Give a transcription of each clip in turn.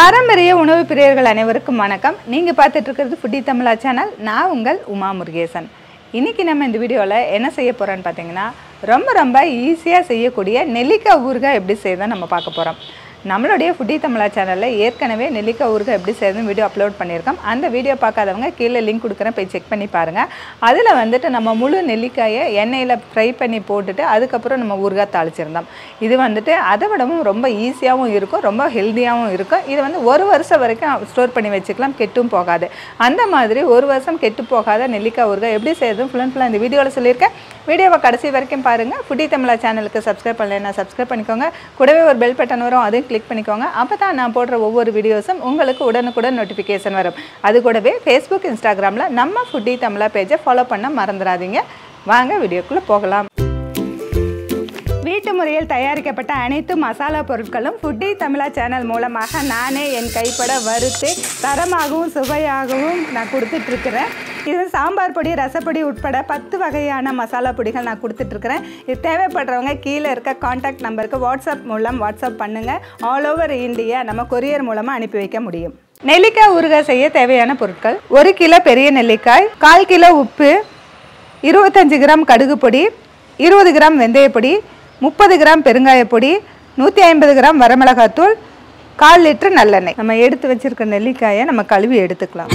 பாரம்பரிய உணவு பிரியர்கள் அனைவருக்கும் வணக்கம் நீங்கள் பார்த்துட்டு இருக்கிறது ஃபுட்டி தமிழா சேனல் நான் உங்கள் உமா முருகேசன் இன்னைக்கு நம்ம இந்த வீடியோவில் என்ன செய்ய போகிறோன்னு பார்த்தீங்கன்னா ரொம்ப ரொம்ப ஈஸியாக செய்யக்கூடிய நெல்லிக்காய் ஊறுகாய் எப்படி செய்யதான் நம்ம பார்க்க போகிறோம் நம்மளுடைய ஃபுட்டி தமிழா சேனலில் ஏற்கனவே நெல்லிக்காய் ஊறுகாய் எப்படி செய்யறதுன்னு வீடியோ அப்லோட் பண்ணியிருக்கோம் அந்த வீடியோ பார்க்காதவங்க கீழே லிங்க் கொடுக்குறேன் போய் செக் பண்ணி பாருங்கள் அதில் வந்துட்டு நம்ம முழு நெல்லிக்காயை எண்ணெயில் ஃப்ரை பண்ணி போட்டுட்டு அதுக்கப்புறம் நம்ம ஊறுகாய் தாளிச்சிருந்தோம் இது வந்துட்டு அதை விடவும் ரொம்ப ஈஸியாகவும் இருக்கும் ரொம்ப ஹெல்த்தியாகவும் இருக்கும் இது வந்து ஒரு வருஷம் வரைக்கும் ஸ்டோர் பண்ணி வச்சுக்கலாம் கெட்டும் போகாது அந்த மாதிரி ஒரு வருஷம் கெட்டு போகாத நெல்லிக்காய் ஊறுகாய் எப்படி செய்யறதும் ஃபுல் அண்ட் ஃபுல்லாக இந்த வீடியோவில் சொல்லியிருக்கேன் வீடியோவை கடைசி வரைக்கும் பாருங்கள் ஃபுட்டி தமிழா சேனலுக்கு சப்ஸ்கிரைப் பண்ணலைன்னா சப்ஸ்கிரைப் பண்ணிக்கோங்க கூடவே ஒரு பெல் பட்டன் வரும் அதையும் கிளிக் பண்ணிக்கோங்க அப்போ தான் நான் போடுற ஒவ்வொரு வீடியோஸும் உங்களுக்கு உடனுக்குடன் நோட்டிஃபிகேஷன் வரும் அது கூடவே ஃபேஸ்புக் இன்ஸ்டாகிராமில் நம்ம ஃபுட்டி தமிழா பேஜை ஃபாலோ பண்ண மறந்துடாதீங்க வாங்க வீடியோக்குள்ளே போகலாம் வீட்டு முறையில் தயாரிக்கப்பட்ட அனைத்து மசாலா பொருட்களும் ஃபுட்டி தமிழா சேனல் மூலமாக நானே என் கைப்பட வறுத்து தரமாகவும் சுவையாகவும் நான் கொடுத்துட்ருக்குறேன் இது சாம்பார் பொடி ரசப்பொடி உட்பட பத்து வகையான மசாலா பொடிகள் நான் கொடுத்துட்ருக்குறேன் இது தேவைப்படுறவங்க கீழே இருக்க காண்டாக்ட் நம்பருக்கு வாட்ஸ்அப் மூலம் வாட்ஸ்அப் பண்ணுங்கள் ஆல் ஓவர் இந்தியா நம்ம கொரியர் மூலமாக அனுப்பி வைக்க முடியும் நெல்லிக்காய் ஊறுகாய் செய்ய தேவையான பொருட்கள் ஒரு கிலோ பெரிய நெல்லிக்காய் கால் கிலோ உப்பு இருபத்தஞ்சு கிராம் கடுகு பொடி இருபது கிராம் வெந்தயப்பொடி முப்பது கிராம் பெருங்காயப் பொடி நூற்றி ஐம்பது கிராம் வரமிளகாத்தூள் கால் லிட்டர் நல்லெண்ணெய் நம்ம எடுத்து வச்சிருக்க நெல்லிக்காயை நம்ம கழுவி எடுத்துக்கலாம்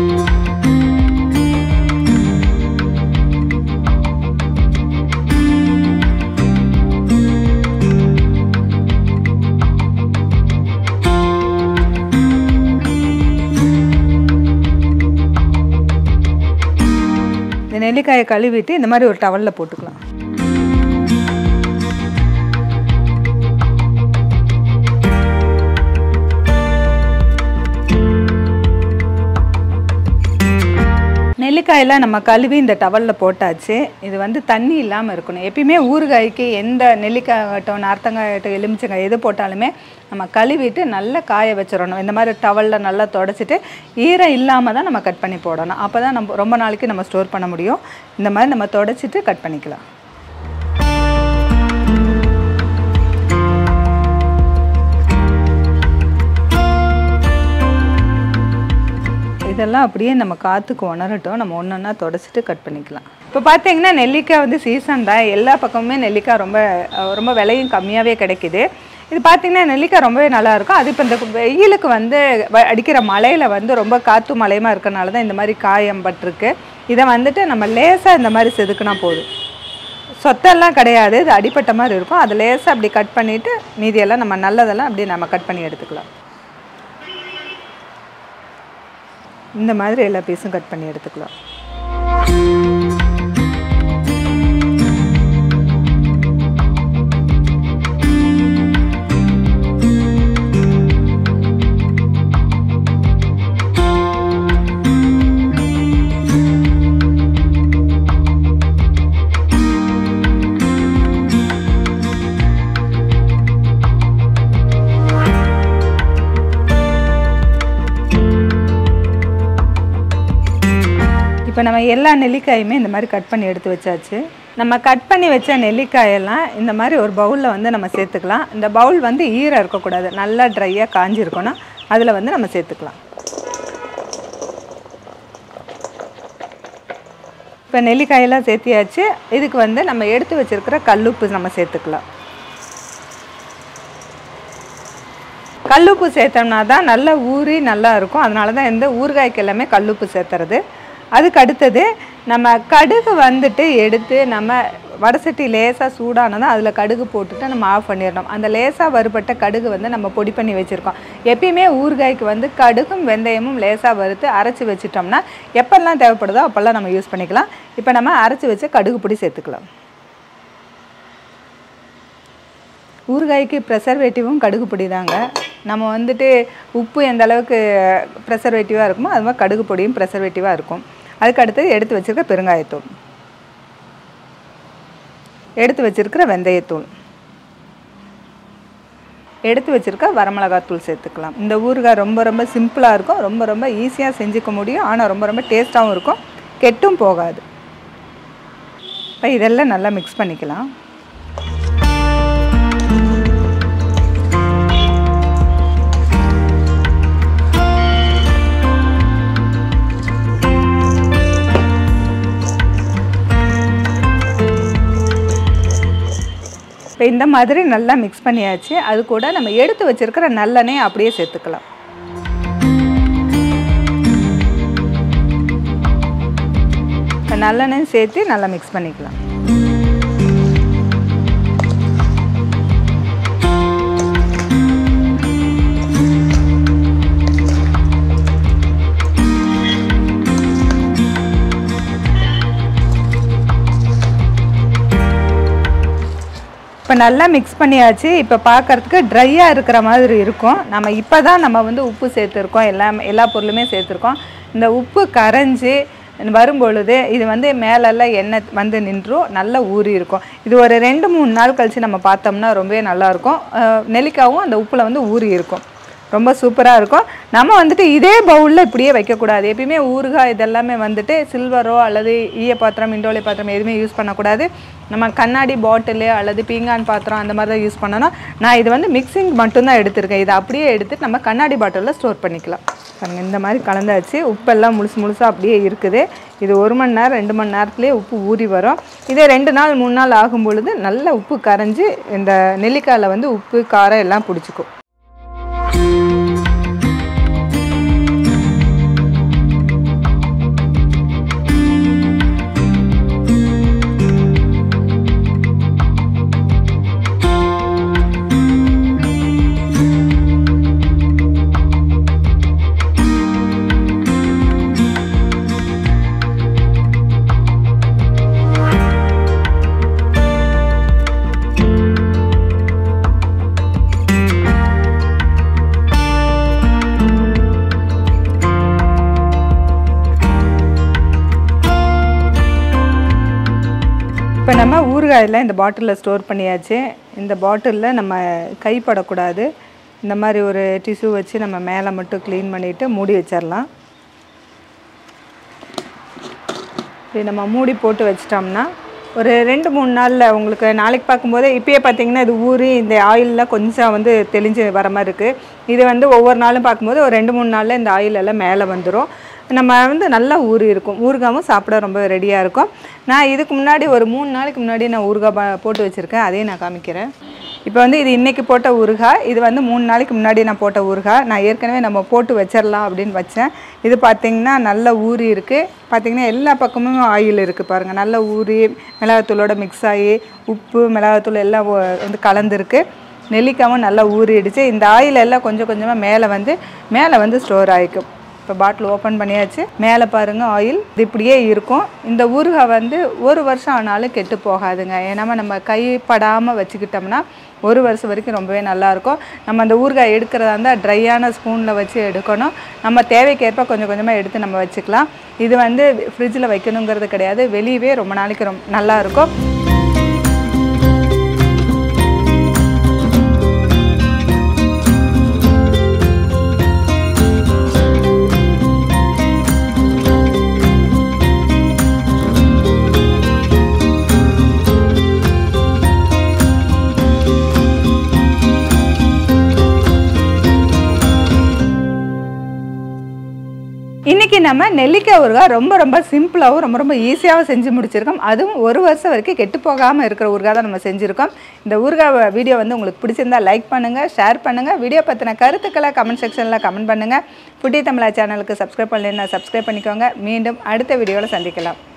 இந்த நெல்லிக்காயை கழுவிட்டு இந்த மாதிரி ஒரு டவலில் போட்டுக்கலாம் நெல்லிக்காயெல்லாம் நம்ம கழுவி இந்த டவலில் போட்டாச்சு இது வந்து தண்ணி இல்லாமல் இருக்கணும் எப்பயுமே ஊறுகாய்க்கு எந்த நெல்லிக்காய் ஆகட்டும் நார்த்தங்காய் ஆகட்டும் எலுமிச்சங்காய் எது போட்டாலுமே நம்ம கழுவிட்டு நல்லா காய வச்சிடணும் இந்த மாதிரி டவலில் நல்லா தொடச்சிட்டு ஈரம் இல்லாமல் தான் நம்ம கட் பண்ணி போடணும் அப்போ தான் நம்ம ரொம்ப நாளைக்கு நம்ம ஸ்டோர் பண்ண முடியும் இந்த மாதிரி நம்ம தொடச்சிட்டு கட் பண்ணிக்கலாம் இதெல்லாம் அப்படியே நம்ம காற்றுக்கு உணரட்டும் நம்ம ஒன்று ஒன்றா தொடச்சிட்டு கட் பண்ணிக்கலாம் இப்போ பார்த்தீங்கன்னா நெல்லிக்காய் வந்து சீசன் தான் எல்லா பக்கமுமே நெல்லிக்காய் ரொம்ப அஹ், ரொம்ப விலையும் கம்மியாகவே கிடைக்குது இது பார்த்தீங்கன்னா நெல்லிக்காய் ரொம்பவே நல்லா இருக்கும் அது இப்போ இந்த வெயிலுக்கு வந்து வ- அடிக்கிற மழையில் வந்து ரொம்ப காற்று மழையுமா இருக்கனால தான் இந்த மாதிரி காயம் பட்டிருக்கு இதை வந்துட்டு நம்ம லேசாக இந்த மாதிரி செதுக்குனா போதும் சொத்தெல்லாம் கிடையாது இது அடிப்பட்ட மாதிரி இருக்கும் அது லேசாக அப்படி கட் பண்ணிவிட்டு மீதியெல்லாம் நம்ம நல்லதெல்லாம் அப்படியே நம்ம கட் பண்ணி எடுத்துக்கலாம் இந்த மாதிரி எல்லா பீஸும் கட் பண்ணி எடுத்துக்கலாம் இப்போ நம்ம எல்லா நெல்லிக்காயுமே இந்த மாதிரி கட் பண்ணி எடுத்து வச்சாச்சு நம்ம கட் பண்ணி வச்ச நெல்லிக்காயெல்லாம் இந்த மாதிரி ஒரு பவுலில் வந்து நம்ம சேர்த்துக்கலாம் இந்த பவுல் வந்து ஈரம் இருக்கக்கூடாது நல்லா ட்ரையாக காஞ்சிருக்கணும் அதில் வந்து நம்ம சேர்த்துக்கலாம் இப்போ நெல்லிக்காயெல்லாம் சேர்த்தியாச்சு இதுக்கு வந்து நம்ம எடுத்து வச்சிருக்கிற கல்லுப்பு நம்ம சேர்த்துக்கலாம் கல்லுப்பு சேர்த்தோம்னா தான் நல்லா ஊறி நல்லா இருக்கும் அதனால தான் இந்த ஊறுகாய்க்கு எல்லாமே கல்லுப்பு சேர்த்துறது அதுக்கு அடுத்தது நம்ம கடுகு வந்துட்டு எடுத்து நம்ம வடசட்டி லேசாக சூடானதும் அதில் கடுகு போட்டுட்டு நம்ம ஆஃப் பண்ணிடணும் அந்த லேசாக வறுபட்ட கடுகு வந்து நம்ம பொடி பண்ணி வச்சுருக்கோம் எப்பயுமே ஊறுகாய்க்கு வந்து கடுகும் வெந்தயமும் லேசாக வறுத்து அரைச்சி வச்சிட்டோம்னா எப்பெல்லாம் தேவைப்படுதோ அப்போல்லாம் நம்ம யூஸ் பண்ணிக்கலாம் இப்போ நம்ம அரைச்சி வச்ச கடுகு பொடி சேர்த்துக்கலாம் ஊறுகாய்க்கு ப்ரெசர்வேட்டிவும் கடுகு பொடி தாங்க நம்ம வந்துட்டு உப்பு எந்த அளவுக்கு ப்ரெசர்வேட்டிவாக இருக்குமோ அது மாதிரி கடுகு பொடியும் ப்ரெசர்வேட்டிவாக இருக்கும் அதுக்கு அடுத்தது எடுத்து வச்சிருக்க பெருங்காயத்தூள் எடுத்து வச்சிருக்கிற வெந்தயத்தூள் எடுத்து வச்சிருக்க வரமிளகாத்தூள் சேர்த்துக்கலாம் இந்த ஊறுகாய் ரொம்ப ரொம்ப சிம்பிளாக இருக்கும் ரொம்ப ரொம்ப ஈஸியாக செஞ்சுக்க முடியும் ஆனால் ரொம்ப ரொம்ப டேஸ்ட்டாகவும் இருக்கும் கெட்டும் போகாது இப்போ இதெல்லாம் நல்லா மிக்ஸ் பண்ணிக்கலாம் இப்போ இந்த மாதிரி நல்லா மிக்ஸ் பண்ணியாச்சு அது கூட நம்ம எடுத்து வச்சிருக்கிற நல்லெண்ணெய் அப்படியே சேர்த்துக்கலாம் இப்போ நல்லெண்ணெய் சேர்த்து நல்லா மிக்ஸ் பண்ணிக்கலாம் இப்போ நல்லா மிக்ஸ் பண்ணியாச்சு இப்போ பார்க்கறதுக்கு ட்ரையாக இருக்கிற மாதிரி இருக்கும் நம்ம இப்போ தான் நம்ம வந்து உப்பு சேர்த்துருக்கோம் எல்லாம் எல்லா பொருளுமே சேர்த்துருக்கோம் இந்த உப்பு கரைஞ்சி வரும்பொழுது இது வந்து மேலெல்லாம் எண்ணெய் வந்து நின்றும் நல்லா ஊறி இருக்கும் இது ஒரு ரெண்டு மூணு நாள் கழித்து நம்ம பார்த்தோம்னா ரொம்பவே நல்லாயிருக்கும் நெல்லிக்காவும் அந்த உப்பில் வந்து ஊறி இருக்கும் ரொம்ப சூப்பராக இருக்கும் நம்ம வந்துட்டு இதே பவுலில் இப்படியே வைக்கக்கூடாது எப்பயுமே ஊறுகாய் இதெல்லாமே வந்துட்டு சில்வரோ அல்லது ஈய பாத்திரம் இண்டோலி பாத்திரம் எதுவுமே யூஸ் பண்ணக்கூடாது நம்ம கண்ணாடி பாட்டிலு அல்லது பீங்கான் பாத்திரம் அந்த மாதிரி தான் யூஸ் பண்ணணும் நான் இது வந்து மிக்சிங் மட்டும்தான் எடுத்திருக்கேன் இதை அப்படியே எடுத்து நம்ம கண்ணாடி பாட்டிலில் ஸ்டோர் பண்ணிக்கலாம் பாருங்க இந்த மாதிரி கலந்தாச்சு உப்பெல்லாம் முழுசு முழுசாக அப்படியே இருக்குது இது ஒரு மணி நேரம் ரெண்டு மணி நேரத்துலேயே உப்பு ஊறி வரும் இதே ரெண்டு நாள் மூணு நாள் ஆகும் பொழுது நல்ல உப்பு கரைஞ்சி இந்த நெல்லிக்காயில் வந்து உப்பு காரம் எல்லாம் பிடிச்சிக்கும் இப்போ நம்ம ஊறுகாயில் இந்த பாட்டிலில் ஸ்டோர் பண்ணியாச்சு இந்த பாட்டிலில் நம்ம கைப்படக்கூடாது இந்த மாதிரி ஒரு டிஷ்யூ வச்சு நம்ம மேலே மட்டும் க்ளீன் பண்ணிவிட்டு மூடி வச்சிடலாம் இப்படி நம்ம மூடி போட்டு வச்சிட்டோம்னா ஒரு ரெண்டு மூணு நாளில் உங்களுக்கு நாளைக்கு பார்க்கும்போதே இப்பயே பார்த்தீங்கன்னா இது ஊறி இந்த ஆயிலெலாம் கொஞ்சம் வந்து தெளிஞ்சு வர மாதிரி இருக்குது இது வந்து ஒவ்வொரு நாளும் பார்க்கும்போது ஒரு ரெண்டு மூணு நாளில் இந்த ஆயில் எல்லாம் மேலே வந்துடும் நம்ம வந்து நல்லா ஊறி இருக்கும் ஊறுகாவும் சாப்பிட ரொம்ப ரெடியாக இருக்கும் நான் இதுக்கு முன்னாடி ஒரு மூணு நாளைக்கு முன்னாடி நான் ஊறுகாய் ப- போட்டு வச்சுருக்கேன் அதையும் நான் காமிக்கிறேன் இப்போ வந்து இது இன்றைக்கி போட்ட ஊறுகாய் இது வந்து மூணு நாளைக்கு முன்னாடி நான் போட்ட ஊறுகாய் நான் ஏற்கனவே நம்ம போட்டு வச்சிடலாம் அப்படின்னு வச்சேன் இது பார்த்திங்கன்னா நல்லா ஊறி இருக்குது பார்த்திங்கன்னா எல்லா பக்கமும் ஆயில் இருக்குது பாருங்கள் நல்லா ஊறி மிளகாத்தூளோட மிக்ஸ் ஆகி உப்பு மிளகாத்தூள் எல்லாம் ஒ- வந்து கலந்துருக்கு நெல்லிக்காவும் நல்லா ஊறிடுச்சு இந்த ஆயில் எல்லாம் கொஞ்சம் கொஞ்சமாக மேலே வந்து மேலே வந்து ஸ்டோர் ஆகிக்கும் இப்போ பாட்டில் ஓப்பன் பண்ணியாச்சு மேலே பாருங்கள் ஆயில் இது இப்படியே இருக்கும் இந்த ஊறுகாய் வந்து ஒரு வருஷம் ஆனாலும் கெட்டு போகாதுங்க ஏன்னா நம்ம கைப்படாமல் வச்சுக்கிட்டோம்னா ஒரு வருஷம் வரைக்கும் ரொம்பவே நல்லாயிருக்கும் நம்ம அந்த ஊறுகாய் எடுக்கிறதா இருந்தால் ட்ரையான ஸ்பூனில் வச்சு எடுக்கணும் நம்ம தேவைக்கேற்ப கொஞ்சம் கொஞ்சமாக எடுத்து நம்ம வச்சுக்கலாம் இது வந்து ஃப்ரிட்ஜில் வைக்கணுங்கிறது கிடையாது வெளியவே ரொம்ப நாளைக்கு ரொம்ப நல்லா இருக்கும் இன்றைக்கி நம்ம நெல்லிக்காய் ஊறுகாய் ரொம்ப ரொம்ப சிம்பிளாகவும் ரொம்ப ரொம்ப ஈஸியாகவும் செஞ்சு முடிச்சிருக்கோம் அதுவும் ஒரு வருஷம் வரைக்கும் கெட்டு போகாமல் இருக்கிற ஊறுகாய் தான் நம்ம செஞ்சுருக்கோம் இந்த ஊறுகாய் வீடியோ வந்து உங்களுக்கு பிடிச்சிருந்தா லைக் பண்ணுங்கள் ஷேர் பண்ணுங்கள் வீடியோ பற்றின கருத்துக்களை கமெண்ட் செக்ஷனில் கமெண்ட் பண்ணுங்கள் புட்டி தமிழா சேனலுக்கு சப்ஸ்கிரைப் பண்ணலைன்னா சப்ஸ்கிரைப் பண்ணிக்கோங்க மீண்டும் அடுத்த வீடியோவில் சந்திக்கலாம்